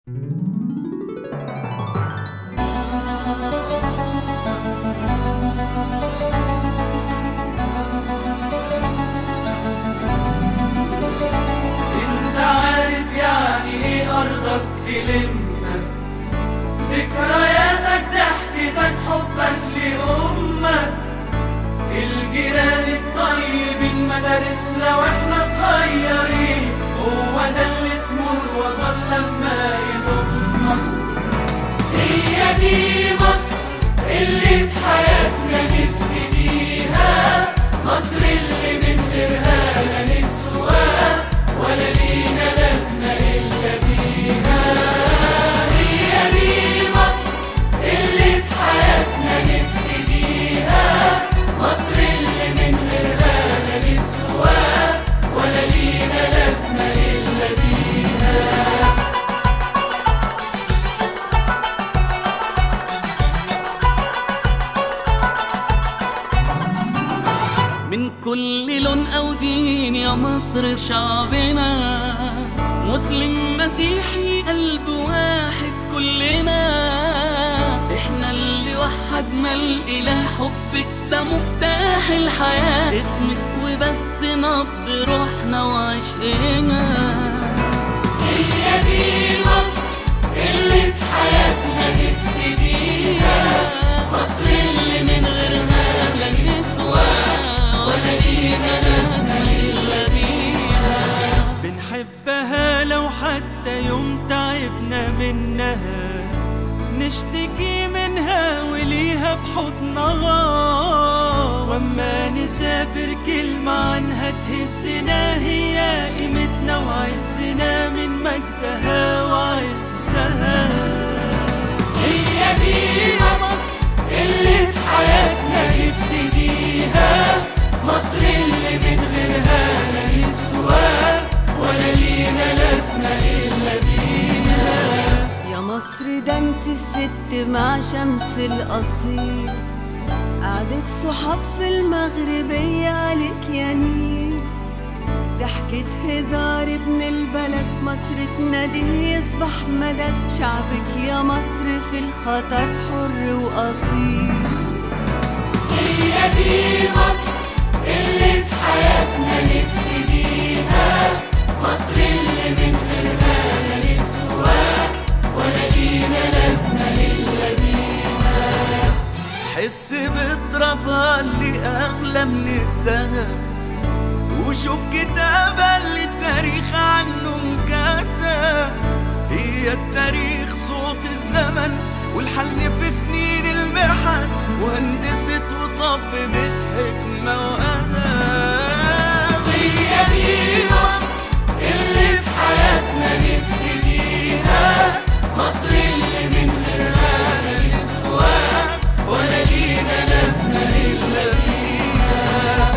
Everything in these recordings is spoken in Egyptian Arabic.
انت عارف يعني ايه ارضك تلمك ذكرياتك ضحكتك حبك لامك الجيران الطيبين مدارسنا واحنا صغيرين هو ده اللي اسمه الوطن لما يضمك هي دي مصر اللي بحياتنا نفتديها مصر اللي من غيرها لا نسوى ولا لينا لازمة إلا بيها هي دي مصر اللي بحياتنا نفتديها مصر اللي من غيرها لا نسوى ولا لينا لازمة إلا بيها من كل لون أو دين يا مصر شعبنا مسلم مسيحي قلب واحد كلنا احنا اللي وحدنا الإله حبك ده مفتاح الحياة اسمك وبس نبض روحنا وعشقنا هي دي مصر اللي بحياتنا نفتديها مصر اللي من غيرها لا نسوى ولا لينا لازمة إلا بيها بنحبها لو حتى يوم تعبنا منها نشتكي منها وليها بحضنها واما نسافر كلمة عنها تهزنا هي قيمتنا وعزنا من مجدها وعزها هي دي مصر اللي بحياتنا نفتديها مصر اللي من غيرها لا نسوى ولا لينا لازمة إلا بيها يا مصر ده انت الست مع شمس الأصيل قعدت صحاب في المغربية عليك يا نيل ضحكة هزار ابن البلد مصر تناديه يصبح مدد شعبك يا مصر في الخطر حر وأصيل هي دي مصر اللي بحياتنا نفتديها مصر اللي من غيرها لا نسوى ولا لينا لازمة إلا بيها حس بترابها اللي أغلى من الذهب وشوف كتابة اللي التاريخ عنه انكتب هي التاريخ صوت الزمن والحل في سنين المحن وهندست وطببت حكمة وأدب هي دي مصر اللي بحياتنا نفتديها مصر اللي من غيرها لا نسوى ولا لينا لازمة إلا بيها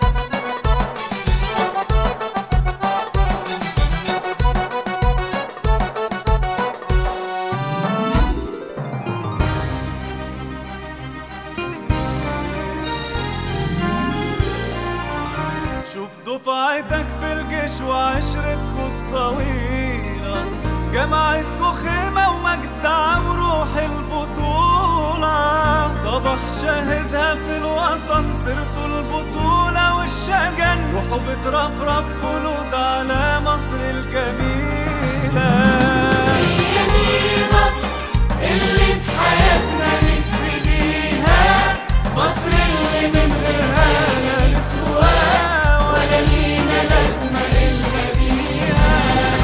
شوف دفعتك في الجيش وعشرتكوا الطويلة جمعتكوا خيمة ومجدع وروح البطولة صباح شاهدها في الوطن سيرته البطولة والشجن روحوا بترفرف خلود على مصر الجميلة هي دي مصر اللي بحياتنا نفتديها مصر اللي من غيرها لا نسوى ولا لينا لازمة إلا بيها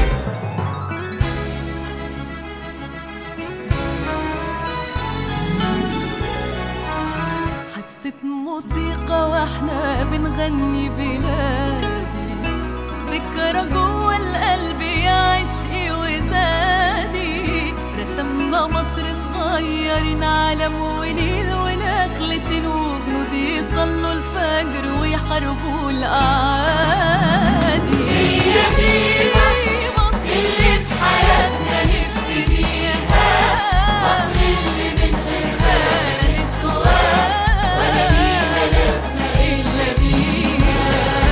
حسيت موسيقى واحنا بنغني بلادي ذكرى جوه القلب يا عشقي وزادي رسمنا مصر صغيرين علم ونيل ونخلة وجنود يصلوا الفجر ويحاربوا الأعادي هي دي مصر اللي بحياتنا نفتديها مصر اللي من غيرها لا نسوى ولا لينا لازمة إلا بيها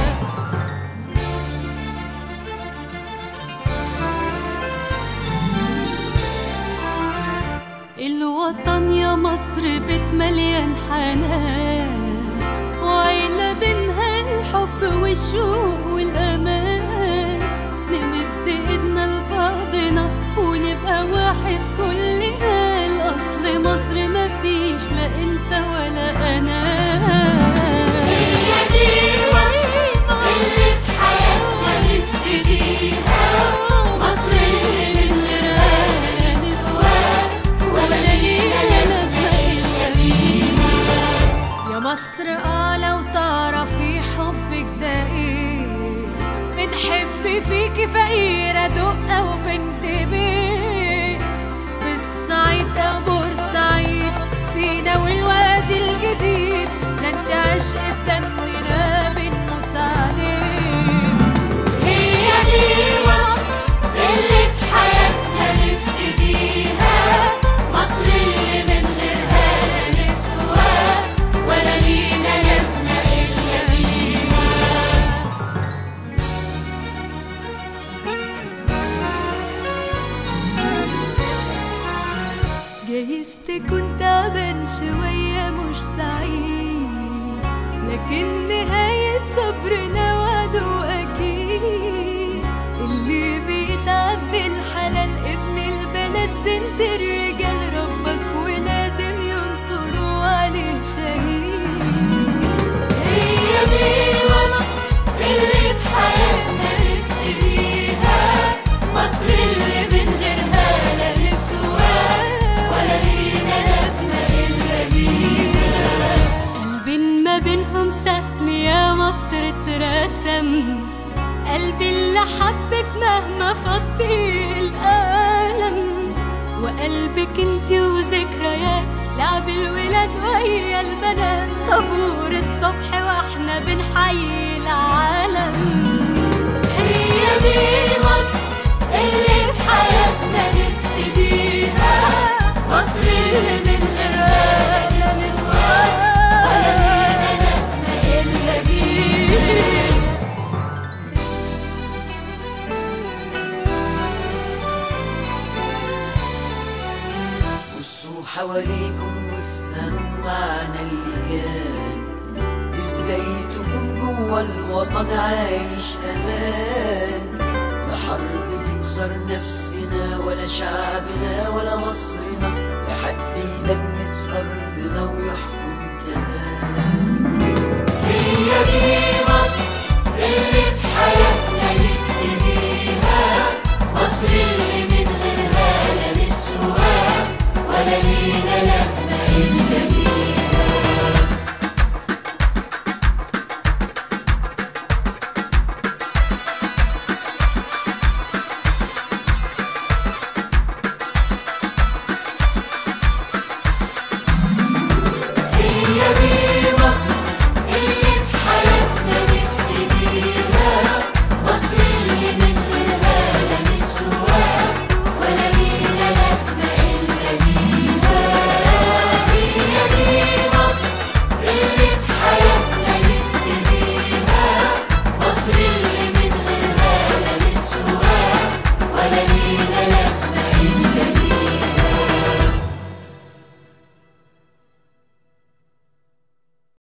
يا مصر بيت مليان حنان وعيلة بينها الحب والشوق والأمان نمد ايدنا لبعضنا ونبقى واحد كلنا الأصل مصر مفيش لا انت ولا أنا هي دي مصر اللي بحياتنا نفتديها مصر اللي من غيرها لا نسوى ولا لينا لازمة إلا بيها يا مصر اه لو تعرفي حبك ده ايه بنحب فيكي فقيرة دقة وبنت بيه في الصعيد او بورسعيد سينا والوادي الجديد ده انت عشق في دمنا بنموت عليه هي دي مصر اللي بحياتنا نفتديها مصر اللي من غيرها لا نسوى ولا لينا لازمة إلا بيها جايز تكون تعبان شوية مش سعيد لكن نهاية صبرنا وعده أكيد اللي بيتعب بالحلال ابن البلد زنت الرجال ربك ولازم ينصروا عليه شهيد هي دي مصر اللي بحياتنا نفتديها مصر اللي من غيرها لا نسوى ولا لينا لازمة إلا بيها قلبين ما بينهم سهم يا مصر اترسم قلبي اللي حبك مهما فاض بيه الألم وقلبك انتي وذكريات لعب الولاد ويا البنات طابور الصبح واحنا بنحيي العالم هي دي مصر اللي بحياتنا نفتديها مصر اللي من غيرها لا نسوى ولا لينا لازمة إلا بيها بصوا حواليكم وافهموا معنى اللي كان ازاي تكون جوا الوطن عايش امان لا حرب تكسر نفسنا ولا شعبنا ولا مصرنا لا حد يدنس ارضنا ويحكم